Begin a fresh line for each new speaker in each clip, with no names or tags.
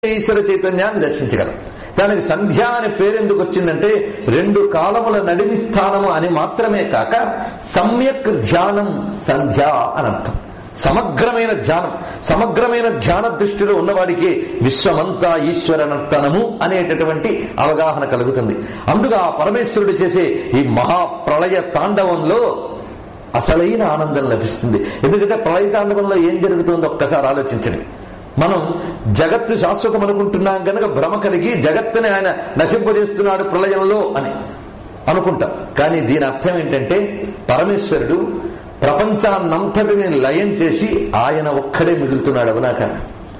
ఈశ్వర చైతన్యాన్ని దర్శించగలం దానికి సంధ్య అనే పేరు ఎందుకు వచ్చిందంటే రెండు కాలముల నడిమి స్థానము అని మాత్రమే కాక సమ్యక్ ధ్యానం సంధ్య అని అర్థం సమగ్రమైన ధ్యానం సమగ్రమైన ధ్యాన దృష్టిలో ఉన్నవాడికి విశ్వమంతా ఈశ్వర నర్తనము అనేటటువంటి అవగాహన కలుగుతుంది అందుకు ఆ పరమేశ్వరుడు చేసే ఈ మహాప్రళయ తాండవంలో అసలైన ఆనందం లభిస్తుంది ఎందుకంటే ప్రళయ తాండవంలో ఏం జరుగుతుందో ఒక్కసారి ఆలోచించండి మనం జగత్తు శాశ్వతం అనుకుంటున్నాం కనుక భ్రమ కలిగి జగత్తుని ఆయన నశింపజేస్తున్నాడు ప్రళయంలో అని అనుకుంటాం కానీ దీని అర్థం ఏంటంటే పరమేశ్వరుడు ప్రపంచాన్నంతటిని లయం చేసి ఆయన ఒక్కడే మిగులుతున్నాడు అవునా కదా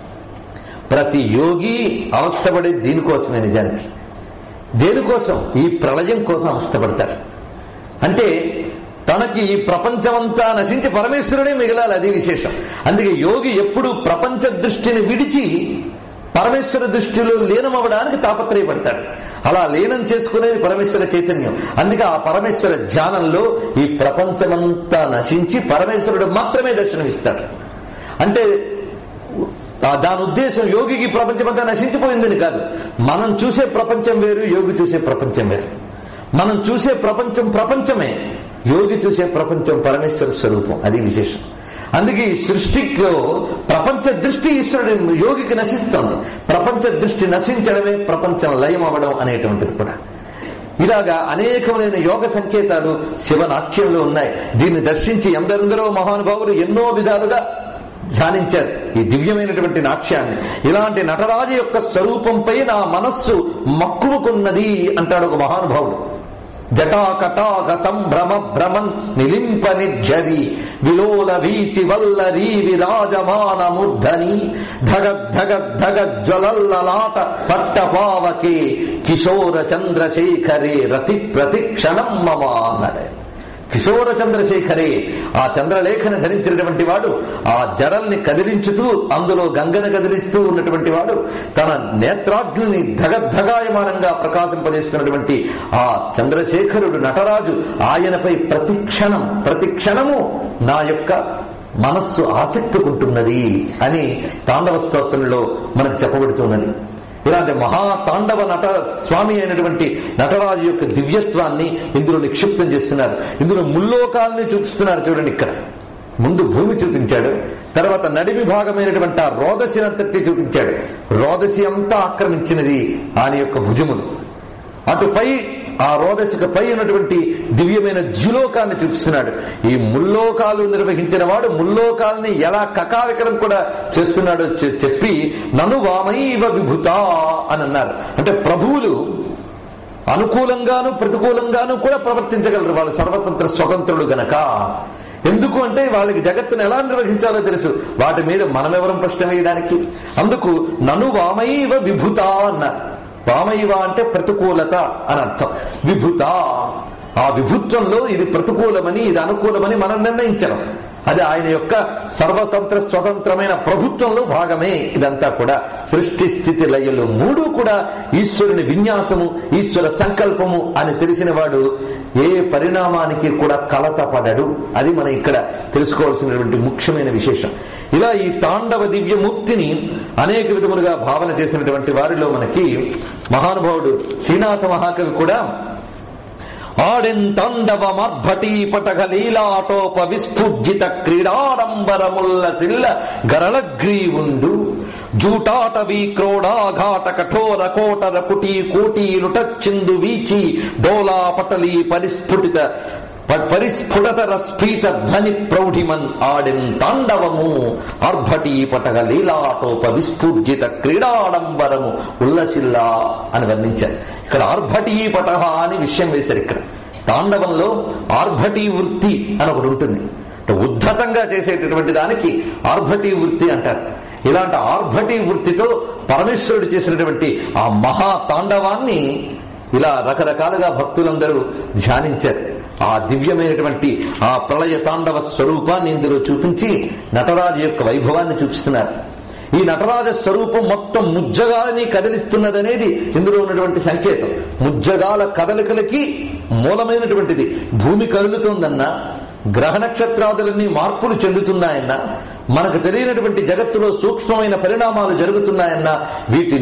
ప్రతి యోగి అవస్థపడే దీనికోసమే నిజానికి దేనికోసం ఈ ప్రళయం కోసం అవస్థపడతాడు అంటే తనకి ఈ ప్రపంచమంతా నశించి పరమేశ్వరుడే మిగలాలి అది విశేషం అందుకే యోగి ఎప్పుడు ప్రపంచ దృష్టిని విడిచి పరమేశ్వర దృష్టిలో లీనమవడానికి తాపత్రయపడతాడు అలా లీనం చేసుకునేది పరమేశ్వర చైతన్యం అందుకే ఆ పరమేశ్వర ధ్యానంలో ఈ ప్రపంచమంతా నశించి పరమేశ్వరుడు మాత్రమే దర్శనమిస్తాడు అంటే ఆ దాని ఉద్దేశం యోగికి ప్రపంచమంతా నశించిపోయిందని కాదు మనం చూసే ప్రపంచం వేరు యోగి చూసే ప్రపంచం వేరు మనం చూసే ప్రపంచం ప్రపంచమే యోగి చూసే ప్రపంచం పరమేశ్వర స్వరూపం అది విశేషం అందుకే ఈ సృష్టిలో ప్రపంచ దృష్టి ఈశ్వరుడు యోగికి నశిస్తుంది ప్రపంచ దృష్టి నశించడమే ప్రపంచం లయం అవ్వడం అనేటువంటిది కూడా ఇలాగా అనేకమైన యోగ సంకేతాలు శివనాట్యంలో ఉన్నాయి దీన్ని దర్శించి ఎందరెందరో మహానుభావులు ఎన్నో విధాలుగా ధ్యానించారు ఈ దివ్యమైనటువంటి నాట్యాన్ని ఇలాంటి నటరాజు యొక్క స్వరూపంపై నా మనస్సు మక్కువకున్నది అంటాడు ఒక మహానుభావుడు జటాకటాక సంభ్రమ భ్రమన్ నిలింప నిర్జరి విలోల వీచి వల్లరీ విరాజమాన ముద్ధని ధగ ధగ ధగ జ్వలల్లలాట పట్టపావకే కిశోర చంద్రశేఖరే రతి ప్రతిక్షణం మమ అన్నాడు కిశోర చంద్రశేఖరే ఆ చంద్రలేఖను ధరించినటువంటి వాడు ఆ జడల్ని కదిలించుతూ అందులో గంగను కదిలిస్తూ ఉన్నటువంటి వాడు తన నేత్రాగ్ని ధగద్ధగాయమానంగా ప్రకాశింపజేస్తున్నటువంటి ఆ చంద్రశేఖరుడు నటరాజు ఆయనపై ప్రతి క్షణం ప్రతి క్షణము నా యొక్క మనస్సు ఆసక్తికుంటున్నది అని తాండవ స్తోత్రంలో మనకు చెప్పబడుతున్నది ఇలాంటి మహా తాండవ నట స్వామి అయినటువంటి నటరాజు యొక్క దివ్యత్వాన్ని ఇందులో నిక్షిప్తం చేస్తున్నారు ఇందులో ముల్లోకాలని చూపిస్తున్నారు చూడండి ఇక్కడ ముందు భూమి చూపించాడు తర్వాత నడిమి భాగమైనటువంటి ఆ రోదసి అంతటి చూపించాడు రోదసి అంతా ఆక్రమించినది ఆయన యొక్క భుజములు అటుపై ఆ రోదశిక పై ఉన్నటువంటి దివ్యమైన ద్యులోకాన్ని చూపిస్తున్నాడు ఈ ముల్లోకాలు నిర్వహించిన వాడు ముల్లోకాల్ని ఎలా కకావికలం కూడా చేస్తున్నాడో చె- చెప్పి నను వామైవ విభుత అని అన్నారు అంటే ప్రభువులు అనుకూలంగాను ప్రతికూలంగాను కూడా ప్రవర్తించగలరు వాళ్ళు సర్వతంత్ర స్వతంత్రులు గనక ఎందుకు అంటే వాళ్ళకి జగత్తును ఎలా నిర్వహించాలో తెలుసు వాటి మీద మనమెవరం ప్రశ్న వేయడానికి అందుకు నను వామైవ విభుత అన్నారు వామైవ అంటే ప్రతికూలత అని అర్థం విభుత ఆ విభుత్వంలో ఇది ప్రతికూలమని ఇది అనుకూలమని మనం నిర్ణయించడం అది ఆయన యొక్క సర్వతంత్ర స్వతంత్రమైన ప్రభుత్వంలో భాగమే ఇదంతా కూడా సృష్టి స్థితి లయలు మూడు కూడా ఈశ్వరుని విన్యాసము ఈశ్వర సంకల్పము అని తెలిసిన వాడు ఏ పరిణామానికి కూడా కలత పడడు అది మనం ఇక్కడ తెలుసుకోవాల్సినటువంటి ముఖ్యమైన విశేషం ఇలా ఈ తాండవ దివ్యముక్తిని అనేక విధములుగా భావన చేసినటువంటి వారిలో మనకి మహానుభావుడు శ్రీనాథ మహాకవి కూడా ఆడెంతండవ మర్భటీ పటక లీలాటోప విస్ఫుర్జిత క్రీడాడంబరముల్ల సిల్ల గరళగ్రీవుండు జూటాటవీ క్రోడాఘాట కఠోర కోటర కుటీ కోటీలుటచ్చిందు వీచి డోలా పటలీ పరిస్ఫుటిత ప- పరిస్ఫుటతర స్ఫీత ధ్వని ప్రౌఢిమన్ ఆడిన్ తాండవము ఆర్భటీ పటగ లీలాటోప విస్ఫూర్జిత క్రీడాడంబరము ఉల్లసిల్లా అని వర్ణించారు ఇక్కడ ఆర్భటీ పటహ అని విషయం వేశారు ఇక్కడ తాండవంలో ఆర్భటీ వృత్తి అని ఒకటి ఉంటుంది అంటే ఉద్ధతంగా చేసేటటువంటి దానికి ఆర్భటీ వృత్తి అంటారు ఇలాంటి ఆర్భటీ వృత్తితో పరమేశ్వరుడు చేసినటువంటి ఆ మహా తాండవాన్ని ఇలా రకరకాలుగా భక్తులందరూ ధ్యానించారు ఆ దివ్యమైనటువంటి ఆ ప్రళయ తాండవ స్వరూపాన్ని ఇందులో చూపించి నటరాజు యొక్క వైభవాన్ని చూపిస్తున్నారు ఈ నటరాజ స్వరూపం మొత్తం ముజ్జగాలని కదిలిస్తున్నదనేది ఇందులో ఉన్నటువంటి సంకేతం ముజ్జగాల కదలికలకి మూలమైనటువంటిది భూమి కదులుతోందన్నా గ్రహ నక్షత్రాదులన్నీ మార్పులు చెందుతున్నాయన్నా మనకు తెలియనటువంటి జగత్తులో సూక్ష్మమైన పరిణామాలు జరుగుతున్నాయన్నా వీటి